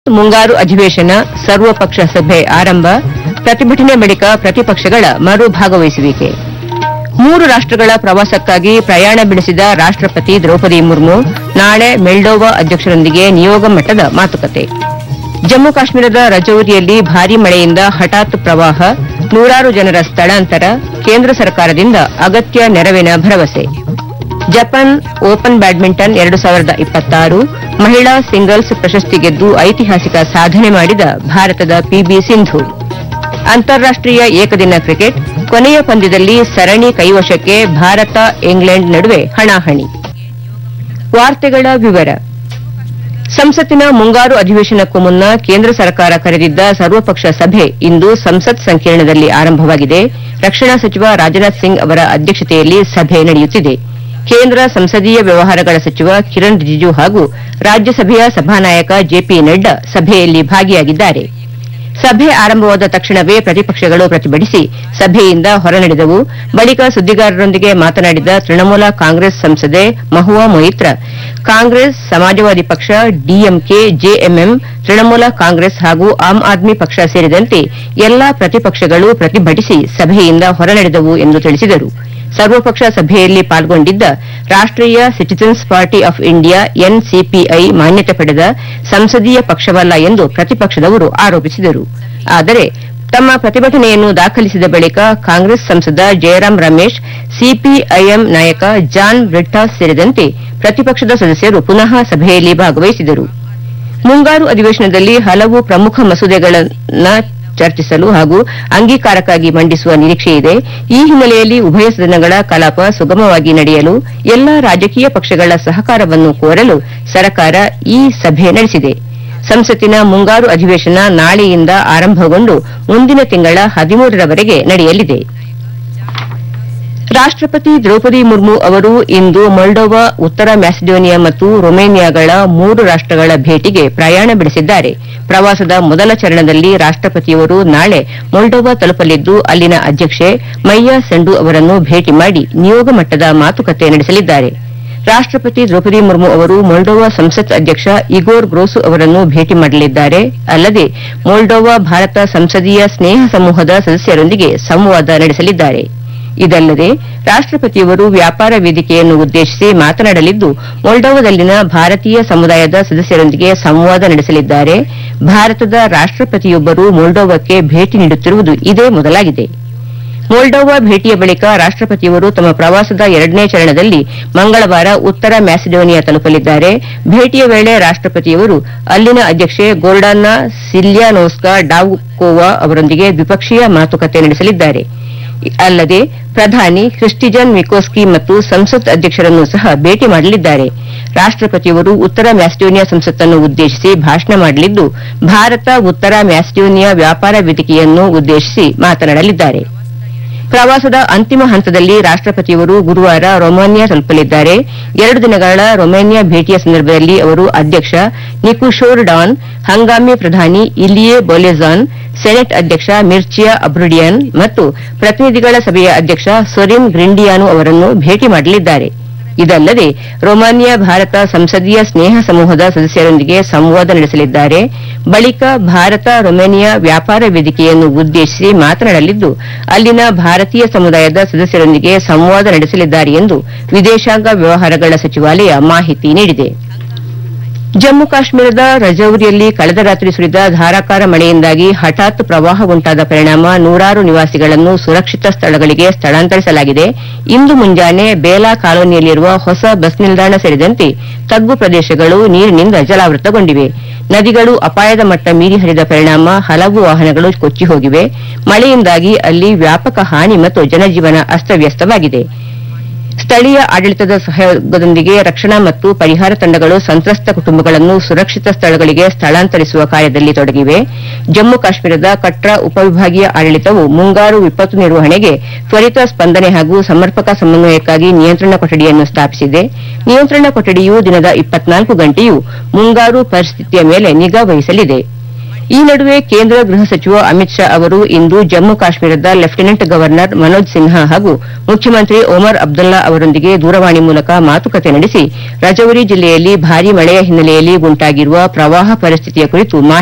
ಮುಂಗಾರು ಅಧಿವೇಶನ ಸರ್ವಪಕ್ಷ ಸಭೆ ಆರಂಭ ಪ್ರತಿಭಟನೆ ಬಳಿಕ ಪ್ರತಿಪಕ್ಷಗಳ ಮರು ಭಾಗವಹಿಸುವಿಕೆ ಮೂರು ರಾಷ್ಟಗಳ ಪ್ರವಾಸಕ್ಕಾಗಿ ಪ್ರಯಾಣ ಬೆಳೆಸಿದ ರಾಷ್ಟಪತಿ ದ್ರೌಪದಿ ಮುರ್ಮು ನಾಳೆ ಮೆಲ್ಡೋವಾ ಅಧ್ಯಕ್ಷರೊಂದಿಗೆ ನಿಯೋಗ ಮಟ್ಟದ ಮಾತುಕತೆ ಜಮ್ಮು ಕಾಶ್ಮೀರದ ರಜೌರಿಯಲ್ಲಿ ಭಾರೀ ಮಳೆಯಿಂದ ಹಠಾತ್ ಪ್ರವಾಹ ನೂರಾರು ಜನರ ಸ್ಥಳಾಂತರ ಕೇಂದ್ರ ಸರ್ಕಾರದಿಂದ ಅಗತ್ಯ ನೆರವಿನ ಭರವಸೆ ಜಪಾನ್ ಓಪನ್ ಬ್ಯಾಡ್ಮಿಂಟನ್ ಎರಡು ಸಾವಿರದ ಇಪ್ಪತ್ತಾರು ಮಹಿಳಾ ಸಿಂಗಲ್ಸ್ ಪ್ರಶಸ್ತಿ ಗೆದ್ದು ಐತಿಹಾಸಿಕ ಸಾಧನೆ ಮಾಡಿದ ಭಾರತದ ಪಿಬಿ ಸಿಂಧು ಅಂತಾರಾಷ್ಟೀಯ ಏಕದಿನ ಕ್ರಿಕೆಟ್ ಕೊನೆಯ ಪಂದ್ಯದಲ್ಲಿ ಸರಣಿ ಕೈವಶಕ್ಕೆ ಭಾರತ ಇಂಗ್ಲೆಂಡ್ ನಡುವೆ ಹಣಾಹಣಿ ವಾರ್ತೆಗಳ ವಿವರ ಸಂಸತ್ತಿನ ಮುಂಗಾರು ಅಧಿವೇಶನಕ್ಕೂ ಮುನ್ನ ಕೇಂದ್ರ ಸರ್ಕಾರ ಕರೆದಿದ್ದ ಸರ್ವಪಕ್ಷ ಸಭೆ ಇಂದು ಸಂಸತ್ ಸಂಕೀರ್ಣದಲ್ಲಿ ಆರಂಭವಾಗಿದೆ ರಕ್ಷಣಾ ಸಚಿವ ರಾಜನಾಥ್ ಸಿಂಗ್ ಅವರ ಅಧ್ಯಕ್ಷತೆಯಲ್ಲಿ ಸಭೆ ನಡೆಯುತ್ತಿದೆ ಕೇಂದ್ರ ಸಂಸದೀಯ ವ್ಯವಹಾರಗಳ ಸಚಿವ ಕಿರಣ್ ರಿಜಿಜು ಹಾಗೂ ರಾಜ್ಯಸಭೆಯ ಸಭಾನಾಯಕ ಜೆಪಿ ನಡ್ಡಾ ಸಭೆಯಲ್ಲಿ ಭಾಗಿಯಾಗಿದ್ದಾರೆ ಸಭೆ ಆರಂಭವಾದ ತಕ್ಷಣವೇ ಪ್ರತಿಪಕ್ಷಗಳು ಪ್ರತಿಭಟಿಸಿ ಸಭೆಯಿಂದ ಹೊರನಡೆದವು ಬಳಿಕ ಸುದ್ದಿಗಾರರೊಂದಿಗೆ ಮಾತನಾಡಿದ ತೃಣಮೂಲ ಕಾಂಗ್ರೆಸ್ ಸಂಸದೆ ಮಹುವಾ ಮೊಯಿತ್ರ ಕಾಂಗ್ರೆಸ್ ಸಮಾಜವಾದಿ ಪಕ್ಷ ಡಿಎಂಕೆ ಜೆಎಂಎಂ ತೃಣಮೂಲ ಕಾಂಗ್ರೆಸ್ ಹಾಗೂ ಆಮ್ ಆದ್ಮಿ ಪಕ್ಷ ಸೇರಿದಂತೆ ಎಲ್ಲಾ ಪ್ರತಿಪಕ್ಷಗಳು ಪ್ರತಿಭಟಿಸಿ ಸಭೆಯಿಂದ ಹೊರನಡೆದವು ಎಂದು ತಿಳಿಸಿದರು ಸರ್ವಪಕ್ಷ ಸಭೆಯಲ್ಲಿ ಪಾಲ್ಗೊಂಡಿದ್ದ Rashtriya citizens party of India NCPI ಮಾನ್ಯತೆ ಪಡೆದ ಸಂಸದೀಯ ಪಕ್ಷವಲ್ಲ ಎಂದು ಪ್ರತಿಪಕ್ಷದವರು ಆರೋಪಿಸಿದರು ಆದರೆ ತಮ್ಮ ಪ್ರತಿಭಟನೆಯನ್ನು ದಾಖಲಿಸಿದ ಬಳಿಕ ಕಾಂಗ್ರೆಸ್ ಸಂಸದ ಜಯರಾಂ ರಮೇಶ್ ಸಿಪಿಐಎಂ ನಾಯಕ ಜಾನ್ ಬ್ರಿಟ್ಟಾಸ್ ಸೇರಿದಂತೆ ಪ್ರತಿಪಕ್ಷದ ಸದಸ್ಯರು ಪುನಃ ಸಭೆಯಲ್ಲಿ ಭಾಗವಹಿಸಿದರು ಮುಂಗಾರು ಅಧಿವೇಶನದಲ್ಲಿ ಹಲವು ಪ್ರಮುಖ ಮಸೂದೆಗಳನ್ನ ಚರ್ಚಿಸಲು ಹಾಗೂ ಅಂಗೀಕಾರಕ್ಕಾಗಿ ಮಂಡಿಸುವ ನಿರೀಕ್ಷೆಯಿದೆ ಈ ಹಿನ್ನೆಲೆಯಲ್ಲಿ ಉಭಯ ಸದನಗಳ ಕಲಾಪ ಸುಗಮವಾಗಿ ನಡೆಯಲು ಎಲ್ಲಾ ರಾಜಕೀಯ ಪಕ್ಷಗಳ ಸಹಕಾರವನ್ನು ಕೋರಲು ಸರ್ಕಾರ ಈ ಸಭೆ ನಡೆಸಿದೆ ಸಂಸತ್ತಿನ ಮುಂಗಾರು ಅಧಿವೇಶನ ನಾಳೆಯಿಂದ ಆರಂಭಗೊಂಡು ಮುಂದಿನ ತಿಂಗಳ ಹದಿಮೂರರವರೆಗೆ ನಡೆಯಲಿದೆ ರಾಷ್ಟಪತಿ ದ್ರೌಪದಿ ಮುರ್ಮು ಅವರು ಇಂದು ಮೊಲ್ಡೋವಾ ಉತ್ತರ ಮ್ಯಾಸಿಡೋನಿಯಾ ಮತ್ತು ರೊಮೇನಿಯಾಗಳ ಮೂರು ರಾಷ್ಟಗಳ ಭೇಟಿಗೆ ಪ್ರಯಾಣ ಬೆಳೆಸಿದ್ದಾರೆ ಪ್ರವಾಸದ ಮೊದಲ ಚರಣದಲ್ಲಿ ರಾಷ್ಟಪತಿಯವರು ನಾಳೆ ಮೊಲ್ಡೋವಾ ತಲುಪಲಿದ್ದು ಅಲ್ಲಿನ ಅಧ್ಯಕ್ಷೆ ಮೈಯಾ ಸಂಡು ಅವರನ್ನು ಭೇಟಿ ಮಾಡಿ ನಿಯೋಗ ಮಟ್ಟದ ಮಾತುಕತೆ ನಡೆಸಲಿದ್ದಾರೆ ರಾಷ್ಟಪತಿ ದ್ರೌಪದಿ ಮುರ್ಮು ಅವರು ಮೊಲ್ಡೋವಾ ಸಂಸತ್ ಅಧ್ಯಕ್ಷ ಇಗೋರ್ ಗ್ರೋಸು ಅವರನ್ನು ಭೇಟಿ ಮಾಡಲಿದ್ದಾರೆ ಅಲ್ಲದೆ ಮೊಲ್ಡೋವಾ ಭಾರತ ಸಂಸದೀಯ ಸ್ನೇಹ ಸಮೂಹದ ಸದಸ್ಯರೊಂದಿಗೆ ಸಂವಾದ ನಡೆಸಲಿದ್ದಾರೆ ಇದಲ್ಲದೆ ರಾಷ್ಟಪತಿಯವರು ವ್ಯಾಪಾರ ವೇದಿಕೆಯನ್ನು ಉದ್ದೇಶಿಸಿ ಮಾತನಾಡಲಿದ್ದು ಮೊಲ್ಡೋವಾದಲ್ಲಿನ ಭಾರತೀಯ ಸಮುದಾಯದ ಸದಸ್ಯರೊಂದಿಗೆ ಸಂವಾದ ನಡೆಸಲಿದ್ದಾರೆ ಭಾರತದ ರಾಷ್ಟಪತಿಯೊಬ್ಬರು ಮೊಲ್ಡೋವಾಕ್ಕೆ ಭೇಟಿ ನೀಡುತ್ತಿರುವುದು ಇದೇ ಮೊದಲಾಗಿದೆ ಮೊಲ್ಡೋವಾ ಭೇಟಿಯ ಬಳಿಕ ರಾಷ್ಟಪತಿಯವರು ತಮ್ಮ ಪ್ರವಾಸದ ಎರಡನೇ ಚರಣದಲ್ಲಿ ಮಂಗಳವಾರ ಉತ್ತರ ಮ್ಯಾಸಿಡೋನಿಯಾ ತಲುಪಲಿದ್ದಾರೆ ಭೇಟಿಯ ವೇಳೆ ರಾಷ್ಟಪತಿಯವರು ಅಲ್ಲಿನ ಅಧ್ಯಕ್ಷೆ ಗೋರ್ಡಾನ್ನ ಸಿಲ್ಯಾನೋಸ್ಕಾ ಡಾವ್ಕೋವಾ ಅವರೊಂದಿಗೆ ದ್ವಿಪಕ್ಷೀಯ ಮಾತುಕತೆ ನಡೆಸಲಿದ್ದಾರೆ ಅಲ್ಲದೆ ಪ್ರಧಾನಿ ಕ್ರಿಸ್ಟಿಜನ್ ಮಿಕೋಸ್ಕಿ ಮತ್ತು ಸಂಸತ್ ಅಧ್ಯಕ್ಷರನ್ನು ಸಹ ಭೇಟಿ ಮಾಡಲಿದ್ದಾರೆ ರಾಷ್ಟಪತಿಯವರು ಉತ್ತರ ಮ್ಯಾಸಿಡೋನಿಯಾ ಸಂಸತ್ತನ್ನು ಉದ್ದೇಶಿಸಿ ಭಾಷಣ ಮಾಡಲಿದ್ದು ಭಾರತ ಉತ್ತರ ಮ್ಯಾಸಿಡೋನಿಯಾ ವ್ಯಾಪಾರ ವೇದಿಕೆಯನ್ನು ಉದ್ದೇಶಿಸಿ ಮಾತನಾಡಲಿದ್ದಾರೆ ಪ್ರವಾಸದ ಅಂತಿಮ ಹಂತದಲ್ಲಿ ರಾಷ್ಟಪತಿಯವರು ಗುರುವಾರ ರೊಮಾನಿಯಾ ತಲುಪಲಿದ್ದಾರೆ ಎರಡು ದಿನಗಳ ರೊಮೇನಿಯಾ ಭೇಟಿಯ ಸಂದರ್ಭದಲ್ಲಿ ಅವರು ಅಧ್ಯಕ್ಷ ನಿಕುಶೋರ್ ಡಾನ್ ಹಂಗಾಮಿ ಪ್ರಧಾನಿ ಇಲಿಯೇ ಬೊಲೆಜಾನ್ ಸೆನೆಟ್ ಅಧ್ಯಕ್ಷ ಮಿರ್ಚಿಯಾ ಅಬ್ರುಡಿಯನ್ ಮತ್ತು ಪ್ರತಿನಿಧಿಗಳ ಸಭೆಯ ಅಧ್ಯಕ್ಷ ಸೊರಿನ್ ಗ್ರಿಂಡಿಯಾನು ಅವರನ್ನು ಭೇಟಿ ಮಾಡಲಿದ್ದಾರೆ ಇದಲ್ಲದೆ ರೊಮಾನಿಯಾ ಭಾರತ ಸಂಸದೀಯ ಸ್ನೇಹ ಸಮೂಹದ ಸದಸ್ಯರೊಂದಿಗೆ ಸಂವಾದ ನಡೆಸಲಿದ್ದಾರೆ ಬಳಿಕ ಭಾರತ ರೊಮೇನಿಯಾ ವ್ಯಾಪಾರ ವೇದಿಕೆಯನ್ನು ಉದ್ದೇಶಿಸಿ ಮಾತನಾಡಲಿದ್ದು ಅಲ್ಲಿನ ಭಾರತೀಯ ಸಮುದಾಯದ ಸದಸ್ಯರೊಂದಿಗೆ ಸಂವಾದ ನಡೆಸಲಿದ್ದಾರೆ ಎಂದು ವಿದೇಶಾಂಗ ವ್ಯವಹಾರಗಳ ಸಚಿವಾಲಯ ಮಾಹಿತಿ ನೀಡಿದೆ ಜಮ್ಮು ಕಾಶ್ಮೀರದ ರಜೌರಿಯಲ್ಲಿ ಕಳೆದ ರಾತ್ರಿ ಸುರಿದ ಧಾರಾಕಾರ ಮಳೆಯಿಂದಾಗಿ ಹಠಾತ್ ಪ್ರವಾಹ ಉಂಟಾದ ಪರಿಣಾಮ ನೂರಾರು ನಿವಾಸಿಗಳನ್ನು ಸುರಕ್ಷಿತ ಸ್ಥಳಗಳಿಗೆ ಸ್ಥಳಾಂತರಿಸಲಾಗಿದೆ ಇಂದು ಮುಂಜಾನೆ ಬೇಲಾ ಕಾಲೋನಿಯಲ್ಲಿರುವ ಹೊಸ ಬಸ್ ನಿಲ್ದಾಣ ಸೇರಿದಂತೆ ತಗ್ಗು ಪ್ರದೇಶಗಳು ನೀರಿನಿಂದ ಜಲಾವೃತಗೊಂಡಿವೆ ನದಿಗಳು ಅಪಾಯದ ಮಟ್ಟ ಮೀರಿ ಹರಿದ ಪರಿಣಾಮ ಹಲವು ವಾಹನಗಳು ಕೊಚ್ಚಿ ಹೋಗಿವೆ ಮಳೆಯಿಂದಾಗಿ ಅಲ್ಲಿ ವ್ಯಾಪಕ ಹಾನಿ ಮತ್ತು ಜನಜೀವನ ಅಸ್ತವ್ಯಸ್ತವಾಗಿದೆ ಸ್ಥಳೀಯ ಆಡಳಿತದ ಸಹಯೋಗದೊಂದಿಗೆ ರಕ್ಷಣಾ ಮತ್ತು ಪರಿಹಾರ ತಂಡಗಳು ಸಂತ್ರಸ್ತ ಕುಟುಂಬಗಳನ್ನು ಸುರಕ್ಷಿತ ಸ್ಥಳಗಳಿಗೆ ಸ್ಥಳಾಂತರಿಸುವ ಕಾರ್ಯದಲ್ಲಿ ತೊಡಗಿವೆ ಜಮ್ಮು ಕಾಶ್ಮೀರದ ಕಟ್ರಾ ಉಪವಿಭಾಗೀಯ ಆಡಳಿತವು ಮುಂಗಾರು ವಿಪತ್ತು ನಿರ್ವಹಣೆಗೆ ತ್ವರಿತ ಸ್ಪಂದನೆ ಹಾಗೂ ಸಮರ್ಪಕ ಸಮನ್ವಯಕ್ಕಾಗಿ ನಿಯಂತ್ರಣ ಕೊಠಡಿಯನ್ನು ಸ್ಥಾಪಿಸಿದೆ ನಿಯಂತ್ರಣ ಕೊಠಡಿಯು ದಿನದ ಇಪ್ಪತ್ನಾಲ್ಕು ಗಂಟೆಯೂ ಮುಂಗಾರು ಪರಿಸ್ಥಿತಿಯ ಮೇಲೆ ನಿಗಾ ವಹಿಸಲಿದೆ ಈ ನಡುವೆ ಕೇಂದ್ರ ಗೃಹ ಸಚಿವ ಅಮಿತ್ ಶಾ ಅವರು ಇಂದು ಜಮ್ಮು ಕಾಶ್ಮೀರದ ಲೆಫ್ಟಿನೆಂಟ್ ಗವರ್ನರ್ ಮನೋಜ್ ಸಿನ್ಹಾ ಹಾಗೂ ಮುಖ್ಯಮಂತ್ರಿ ಒಮರ್ ಅಬ್ದುಲ್ಲಾ ಅವರೊಂದಿಗೆ ದೂರವಾಣಿ ಮೂಲಕ ಮಾತುಕತೆ ನಡೆಸಿ ರಜೌರಿ ಜಿಲ್ಲೆಯಲ್ಲಿ ಭಾರೀ ಮಳೆಯ ಹಿನ್ನೆಲೆಯಲ್ಲಿ ಉಂಟಾಗಿರುವ ಪ್ರವಾಹ ಪರಿಸ್ಥಿತಿಯ ಕುರಿತು ಮಾಹಿತಿ